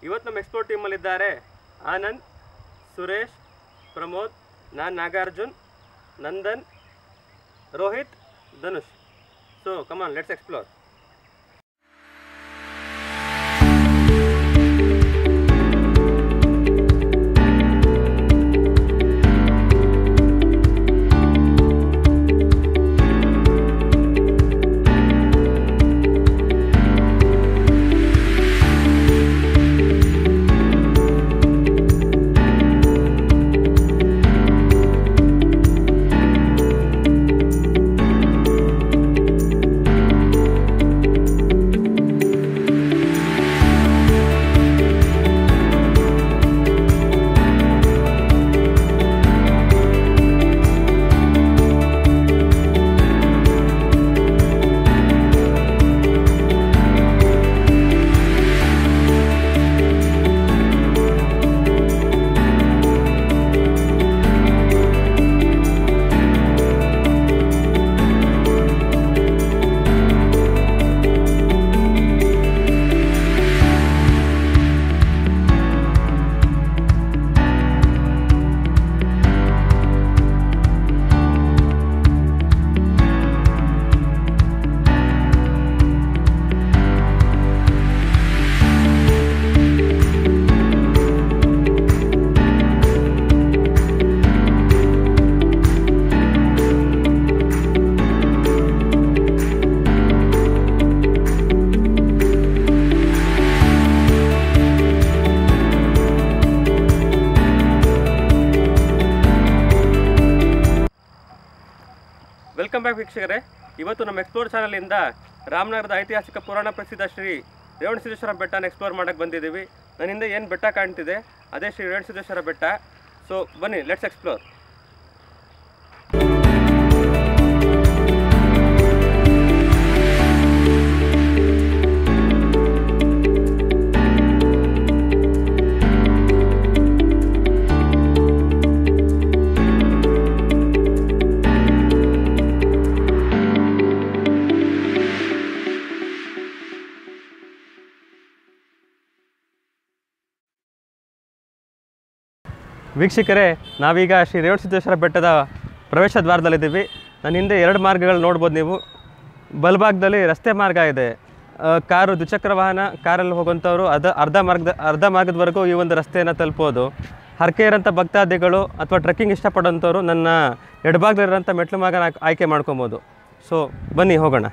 ಇವತ್ತು ನಮ್ಮ ಎಕ್ಸ್ಪೋರ್ಟ್ ಟೀಮಲ್ಲಿದ್ದಾರೆ ಆನಂದ್ ಸುರೇಶ್ ಪ್ರಮೋದ್ ನಾನು Nagarjun Nandan Rohit Dhanush so come on let's explore welcome back ವೀಕ್ಷಕರೇ ಇವತ್ತು ನಮ್ಮ ಎಕ್ಸ್ಪ್ಲೋರ್ ಚಾನಲಿಂದ ರಾಮನಗರದ ಐತಿಹಾಸಿಕ ಪುರಾಣ ಪ್ರಸಿದ್ಧ ಶ್ರೀ ರೇವಣಸಿದ್ದೇಶ್ವರ ಬೆಟ್ಟನ ಎಕ್ಸ್ಪ್ಲೋರ್ ಮಾಡಕ್ಕೆ ಬಂದಿದ್ದೀವಿ ನನ್ನಿಂದ ಏನು ಬೆಟ್ಟ ಕಾಣ್ತಿದೆ ಅದೇ ಶ್ರೀ ರೇವಣಸಿದ್ದೇಶ್ವರ ಬೆಟ್ಟ ಸೊ ಬನ್ನಿ ಲೆಟ್ಸ್ ಎಕ್ಸ್ಪ್ಲೋರ್ ವೀಕ್ಷಕರೇ ನಾವೀಗ ಶ್ರೀ ರೇವಣಸಿದ್ದೇಶ್ವರ ಬೆಟ್ಟದ ಪ್ರವೇಶ ದ್ವಾರದಲ್ಲಿದ್ದೀವಿ ನನ್ನ ಹಿಂದೆ ಎರಡು ಮಾರ್ಗಗಳು ನೋಡ್ಬೋದು ನೀವು ಬಲಭಾಗದಲ್ಲಿ ರಸ್ತೆ ಮಾರ್ಗ ಇದೆ ಆ, ಕಾರು ದ್ವಿಚಕ್ರ ವಾಹನ ಕಾರಲ್ಲಿ ಹೋಗುವಂಥವ್ರು ಅದ ಅರ್ಧ ಮಾರ್ಗದ ಅರ್ಧ ಮಾರ್ಗದವರೆಗೂ ಈ ಒಂದು ರಸ್ತೆಯನ್ನು ತಲುಪೋದು ಹರಕೆ ಇರೋಂಥ ಭಕ್ತಾದಿಗಳು ಅಥವಾ ಟ್ರೆಕ್ಕಿಂಗ್ ಇಷ್ಟಪಡೋಂಥವ್ರು ನನ್ನ ಎಡಭಾಗದಲ್ಲಿರೋಂಥ ಮೆಟ್ಲು ಮಾರ್ಗನ ಆಯ್ಕೆ- ಆಯ್ಕೆ ಮಾಡ್ಕೊಬೋದು ಸೊ ಬನ್ನಿ ಹೋಗೋಣ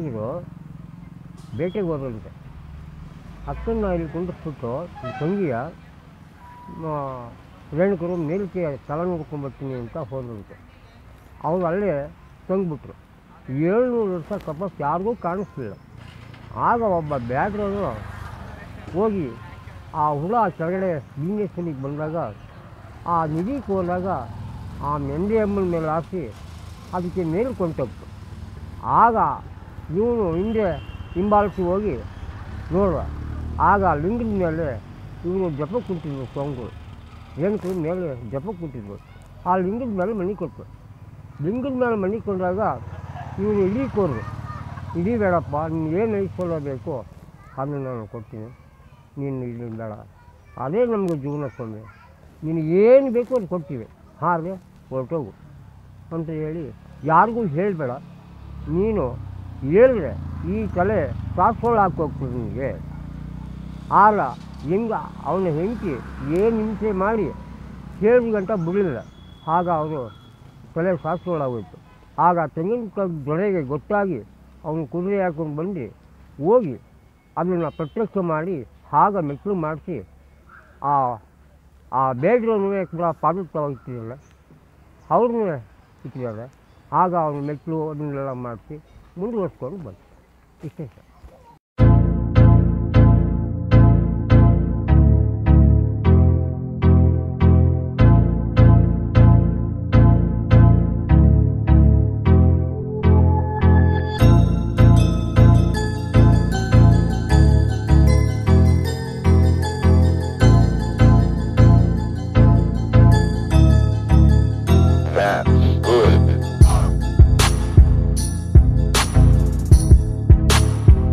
ಏನಾಗಿದ್ರು ಬೇಟೆಗೆ ಹೋದಂತೆ ಅಕ್ಕನ್ನು ಇಲ್ಲಿ ಕುಂಡಿಸ್ಬಿಟ್ಟು ಈ ತಂಗಿಯ ಆ, ರೇಣುಕರು ಮೇಲಕ್ಕೆ ಸ್ಥಳ ನೋಡ್ಕೊಂಬರ್ತೀನಿ ಅಂತ ಹೋದಂತೆ ಅವ್ರು ಅಲ್ಲೇ ತಂಗ್ಬಿಟ್ರು ಏಳ್ನೂರು ವರ್ಷ ತಪಸ್ ಯಾರಿಗೂ ಕಾಣಿಸ್ಲಿಲ್ಲ ಆಗ ಒಬ್ಬ ಬ್ಯಾಡ್ರವರು ಹೋಗಿ ಆ ಹುಳ ಕೆಳಗಡೆ ಲಿಂಗೇಶ್ವರಿಗೆ ಬಂದಾಗ ಆ ನಿಧಿಗೆ ಹೋದಾಗ ಆ ಮೆಂದೆ ಅಮ್ಮನ ಮೇಲೆ ಹಾಕಿ ಅದಕ್ಕೆ ಮೇಲೆ ಕೊಂಟೋಗ್ತು ಆಗ ಇವನು ಹಿಂದೆ ಹಿಂಬಾಲಿಸಿ ಹೋಗಿ ನೋಡುವ ಆಗ ಲಿಂಗದ ಮೇಲೆ ಇವನು ಜಪ ಕುಂತಿದ್ರು ಸ್ವಾಮಿಗಳು ರೇಣುಕರು ಮೇಲೆ ಜಪ ಕುಂತಿದ್ರು ಆ ಲಿಂಗದ ಮೇಲೆ ಮಣಿ ಕೊಟ್ಟರು ಲಿಂಗದ ಮೇಲೆ ಮಣಿ ಕೊಂಡಾಗ ಇವನು ಇಡೀ ಕೋರು ಇಡೀ ಬೇಡಪ್ಪ ನೀನು ಏನು ಇಸ್ಕೊಳ್ಳಬೇಕು ಅದನ್ನು ನಾನು ಕೊಡ್ತೀನಿ ನೀನು ಇಲ್ಲಿ ಬೇಡ ಅದೇ ನಮಗೆ ಜೀವನ ಸ್ವಾಮಿ ನಿನಗೆ ಏನು ಬೇಕು ಅದು ಕೊಡ್ತೀವಿ ಹಾಗೆ ಹೊರಟೋಗು ಅಂತ ಹೇಳಿ ಯಾರಿಗೂ ಹೇಳಬೇಡ ನೀನು ಹೇಳಿದ್ರೆ ಈ ತಲೆ ಸಾಸ್ಕೊಳ್ಳಿ ಹಾಕೋಗ್ತದೆ ನಿನಗೆ ಆಗ ಹೆಂಗ ಅವನ ಹೆಂಡತಿ ಏನು ಹಿಂಸೆ ಮಾಡಿ ಕೇಳಿ ಗಂಟ ಬಿಡಲಿಲ್ಲ ಆಗ ಅವರು ತಲೆ ಸಾಸ್ಕೊಳ್ಳಾಗೋಯ್ತು ಆಗ ತೆಂಗಿನ ದೊರೆಗೆ ಗೊತ್ತಾಗಿ ಅವನು ಕುದುರೆ ಹಾಕೊಂಡು ಬಂದು ಹೋಗಿ ಅದನ್ನು ಪ್ರತ್ಯಕ್ಷ ಮಾಡಿ ಆಗ ಮೆಟ್ಲು ಮಾಡಿಸಿ ಆ ಆ ಬೇಡ್ರನ್ನು ಕೂಡ ಪಾದಕ್ಕೆ ಇಟ್ಟಿರಲ್ಲ ಅವ್ರನ್ನೂ ಇಟ್ಟಿದ್ದಾರೆ ಆಗ ಅವನು ಮೆಟ್ಲು ಅದನ್ನೆಲ್ಲ ಮಾಡಿಸಿ ಮುಂದುವರ್ಸ್ಕೊಂಡು ಬಂತು ಇಷ್ಟೇ ಸರ್ That's good.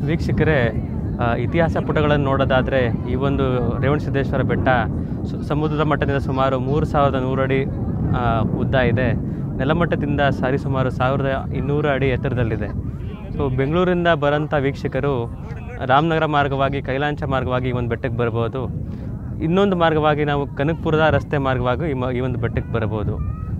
ವೀಕ್ಷಕರೇ ಆ, ಇತಿಹಾಸ ಪುಟಗಳನ್ನು ನೋಡೋದಾದರೆ ಈ ಒಂದು ರೇವಣಸಿದ್ದೇಶ್ವರ ಬೆಟ್ಟ ಸು- ಸಮುದ್ರದ ಮಟ್ಟದಿಂದ ಸುಮಾರು ಮೂರು ಸಾವಿರದ ನೂರು ಅಡಿ ಆ, ಉದ್ದ ಇದೆ ನೆಲಮಟ್ಟದಿಂದ ಸರಿಸುಮಾರು ಸಾವಿರದ ಇನ್ನೂರು ಅಡಿ ಎತ್ತರದಲ್ಲಿದೆ ಸೊ ಬೆಂಗಳೂರಿಂದ ಬರೋಂಥ ವೀಕ್ಷಕರು ರಾಮನಗರ ಮಾರ್ಗವಾಗಿ ಕೈಲಾಂಚ ಮಾರ್ಗವಾಗಿ ಈ ಒಂದು ಬೆಟ್ಟಕ್ಕೆ ಬರ್ಬೋದು ಇನ್ನೊಂದು ಮಾರ್ಗವಾಗಿ ನಾವು ಕನಕಪುರದ ರಸ್ತೆ ಮಾರ್ಗವಾಗಿ ಈ ಮ- ಈ ಒಂದು ಬೆಟ್ಟಕ್ಕೆ ಬರ್ಬೋದು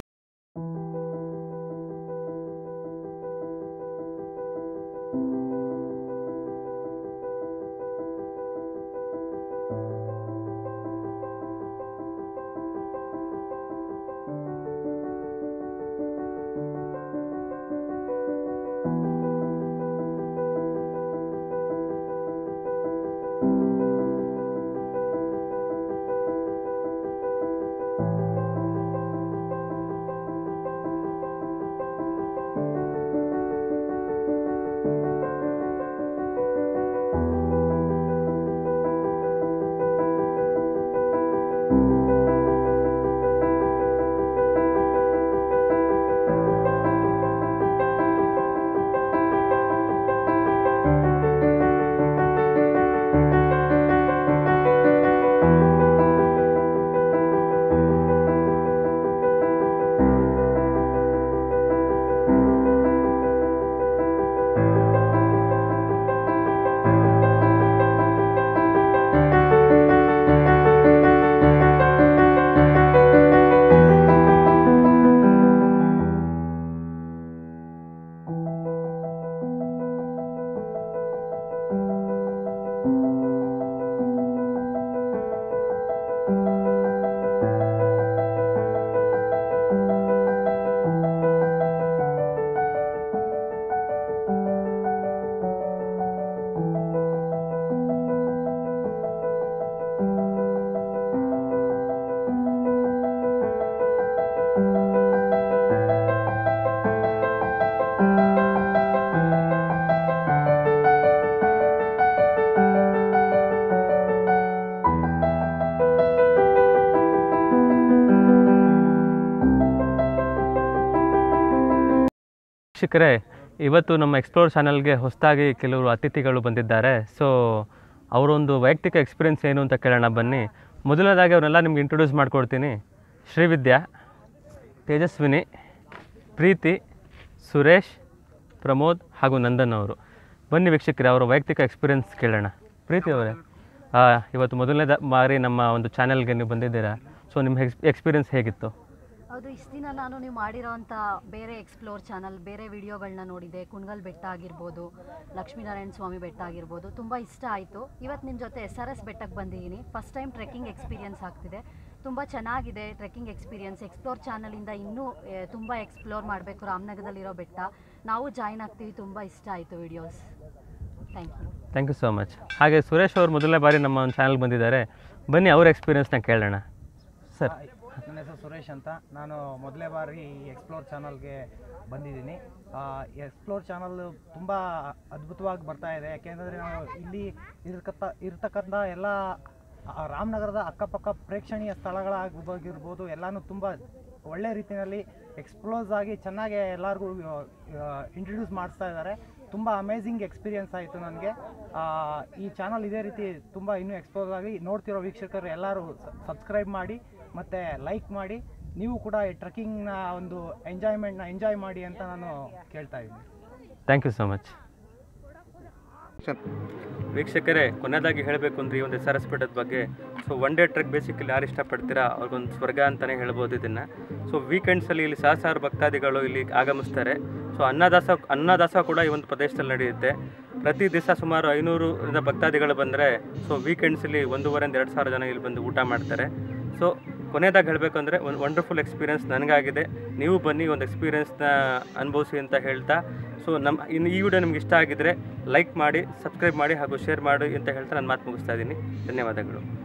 ವೀಕ್ಷಕರೇ ಇವತ್ತು ನಮ್ಮ ಎಕ್ಸ್ಪ್ಲೋರ್ ಚಾನಲ್ಗೆ ಹೊಸದಾಗಿ ಕೆಲವರು ಅತಿಥಿಗಳು ಬಂದಿದ್ದಾರೆ ಸೊ ಅವರೊಂದು ವೈಯಕ್ತಿಕ ಎಕ್ಸ್ಪೀರಿಯನ್ಸ್ ಏನು ಅಂತ ಕೇಳೋಣ ಬನ್ನಿ ಮೊದಲನೇದಾಗಿ ಅವ್ರನ್ನೆಲ್ಲ ನಿಮ್ಗೆ ಇಂಟ್ರೊಡ್ಯೂಸ್ ಮಾಡ್ಕೊಡ್ತೀನಿ ಶ್ರೀವಿದ್ಯಾ ತೇಜಸ್ವಿನಿ ಪ್ರೀತಿ ಸುರೇಶ್ ಪ್ರಮೋದ್ ಹಾಗೂ ನಂದನ್ ಅವರು ಬನ್ನಿ ವೀಕ್ಷಕರೇ ಅವರ ವೈಯಕ್ತಿಕ ಎಕ್ಸ್ಪೀರಿಯನ್ಸ್ ಕೇಳೋಣ ಪ್ರೀತಿ ಅವರೇ ಆ, ಇವತ್ತು ಮೊದಲನೇ ದ- ಬಾರಿ ನಮ್ಮ ಒಂದು ಚಾನೆಲ್ಗೆ ನೀವು ಬಂದಿದ್ದೀರಾ ಸೊ ನಿಮ್ಮ ಎಕ್ಸ್ ಎಕ್ಸ್ಪೀರಿಯನ್ಸ್ ಹೇಗಿತ್ತು ಹೌದು ಇಷ್ಟು ದಿನ ನಾನು ನೀವು ಮಾಡಿರೋಂಥ ಬೇರೆ ಎಕ್ಸ್ಪ್ಲೋರ್ ಚಾನಲ್ ಬೇರೆ ವಿಡಿಯೋಗಳನ್ನ ನೋಡಿದೆ ಕುಣಗಲ್ ಬೆಟ್ಟ ಆಗಿರ್ಬೋದು ಲಕ್ಷ್ಮೀನಾರಾಯಣ ಸ್ವಾಮಿ ಬೆಟ್ಟ ಆಗಿರ್ಬೋದು ತುಂಬ ಇಷ್ಟ ಆಯಿತು ಇವತ್ತು ನಿಮ್ಮ ಜೊತೆ ಎಸ್ ಆರ್ ಎಸ್ ಬೆಟ್ಟಕ್ಕೆ ಬಂದಿದ್ದೀನಿ ಫಸ್ಟ್ ಟೈಮ್ ಟ್ರೆಕ್ಕಿಂಗ್ ಎಕ್ಸ್ಪೀರಿಯನ್ಸ್ ಆಗ್ತಿದೆ ತುಂಬ ಚೆನ್ನಾಗಿದೆ ಟ್ರೆಕ್ಕಿಂಗ್ ಎಕ್ಸ್ಪೀರಿಯನ್ಸ್ ಎಕ್ಸ್ಪ್ಲೋರ್ ಚಾನಲಿಂದ ಇನ್ನೂ ಆ, ತುಂಬ ಎಕ್ಸ್ಪ್ಲೋರ್ ಮಾಡಬೇಕು ರಾಮನಗರದಲ್ಲಿರೋ ಬೆಟ್ಟ ನಾವು ಜಾಯ್ನ್ ಆಗ್ತೀವಿ ತುಂಬ ಇಷ್ಟ ಆಯಿತು videos thank you thank you so much ಹಾಗೆ ಸುರೇಶ್ ಅವರು ಮೊದಲನೇ ಬಾರಿ ನಮ್ಮ ಒಂದು ಚಾನಲ್ ಬಂದಿದ್ದಾರೆ ಬನ್ನಿ ಅವ್ರ ಎಕ್ಸ್ಪೀರಿಯನ್ಸ್ನ ಕೇಳೋಣ ಸರ್ ಹಾಯ್, ನನ್ನ ಹೆಸರು ಸುರೇಶ್ ಅಂತ ನಾನು ಮೊದಲೇ ಬಾರಿ ಈ ಎಕ್ಸ್ಪ್ಲೋರ್ ಚಾನಲ್ಗೆ ಬಂದಿದ್ದೀನಿ ಎಕ್ಸ್ಪ್ಲೋರ್ ಚಾನಲ್ ತುಂಬ ಅದ್ಭುತವಾಗಿ ಬರ್ತಾ ಇದೆ ಯಾಕೆಂದರೆ ನಾವು ಇಲ್ಲಿ ಇರ್ತಕ್ಕ ಇರ್ತಕ್ಕಂಥ ಎಲ್ಲ ಆ, ರಾಮನಗರದ ಅಕ್ಕಪಕ್ಕ ಪ್ರೇಕ್ಷಣೀಯ ಸ್ಥಳಗಳಾಗಿರ್ಬೋದು ಎಲ್ಲನೂ ತುಂಬ ಒಳ್ಳೆ ರೀತಿಯಲ್ಲಿ ಎಕ್ಸ್ಪ್ಲೋಸ್ ಆಗಿ ಚೆನ್ನಾಗಿ ಎಲ್ಲರಿಗೂ ಇಂಟ್ರಡ್ಯೂಸ್ ಮಾಡಿಸ್ತಾ ಇದ್ದಾರೆ ತುಂಬ ಅಮೇಝಿಂಗ್ ಎಕ್ಸ್ಪೀರಿಯನ್ಸ್ ಆಯಿತು ನನಗೆ ಈ ಚಾನಲ್ ಇದೇ ರೀತಿ ತುಂಬ ಇನ್ನೂ ಎಕ್ಸ್ಪ್ಲೋಸ್ ಆಗಿ ನೋಡ್ತಿರೋ ವೀಕ್ಷಕರು ಎಲ್ಲರೂ ಸಬ್ಸ್ಕ್ರೈಬ್ ಮಾಡಿ ಮತ್ತು ಲೈಕ್ ಮಾಡಿ ನೀವು ಕೂಡ ಈ ಟ್ರೆಕ್ಕಿಂಗ್ನ ಒಂದು ಎಂಜಾಯ್ಮೆಂಟ್ನ ಎಂಜಾಯ್ ಮಾಡಿ ಅಂತ ನಾನು ಕೇಳ್ತಾ ಇದ್ದೀನಿ ಥ್ಯಾಂಕ್ ಯು ಸೊ ಮಚ್ ವೀಕ್ಷಕರೇ ಕೊನೆಯದಾಗಿ ಹೇಳಬೇಕು ಅಂದರೆ ಈ ಒಂದು ಎಸ್ ಆರ್ ಎಸ್ ಬೆಟ್ಟದ ಬಗ್ಗೆ so one day trek basically ಯಾರು ಇಷ್ಟಪಡ್ತೀರಾ ಅವ್ರಿಗೊಂದು ಸ್ವರ್ಗ ಅಂತಲೇ ಹೇಳ್ಬೋದು ಇದನ್ನು ಸೊ ವೀಕೆಂಡ್ಸಲ್ಲಿ ಇಲ್ಲಿ ಸಹಸ್ರಾರು ಭಕ್ತಾದಿಗಳು ಇಲ್ಲಿ ಆಗಮಿಸ್ತಾರೆ ಸೊ ಅನ್ನದಾಸ ಅನ್ನದಾಸ ಕೂಡ ಈ ಒಂದು ಪ್ರದೇಶದಲ್ಲಿ ನಡೆಯುತ್ತೆ ಪ್ರತಿ ದಿವಸ ಸುಮಾರು ಐನೂರರಿಂದ ಭಕ್ತಾದಿಗಳು ಬಂದರೆ ಸೊ ವೀಕೆಂಡ್ಸಲ್ಲಿ ಒಂದೂವರೆಯಿಂದ ಎರಡು ಸಾವಿರ ಜನ ಇಲ್ಲಿ ಬಂದು ಊಟ ಮಾಡ್ತಾರೆ ಸೊ ಕೊನೆಯದಾಗಿ ಹೇಳಬೇಕು ಅಂದರೆ ಒಂದು ವಂಡರ್ಫುಲ್ ಎಕ್ಸ್ಪೀರಿಯನ್ಸ್ ನನಗಾಗಿದೆ ನೀವು ಬನ್ನಿ ಒಂದು ಎಕ್ಸ್ಪೀರಿಯನ್ಸ್ನ ಅನುಭವಿಸಿ ಅಂತ ಹೇಳ್ತಾ ಸೊ ನಮ್ಮ ಇನ್ನು ಈ ವಿಡಿಯೋ ನಿಮ್ಗೆ ಇಷ್ಟ ಆಗಿದ್ರೆ ಲೈಕ್ ಮಾಡಿ ಸಬ್ಸ್ಕ್ರೈಬ್ ಮಾಡಿ ಹಾಗೂ ಶೇರ್ ಮಾಡಿ ಅಂತ ಹೇಳ್ತಾ ನಾನು ಮಾತು ಮುಗಿಸ್ತಾ ಇದ್ದೀನಿ ಧನ್ಯವಾದಗಳು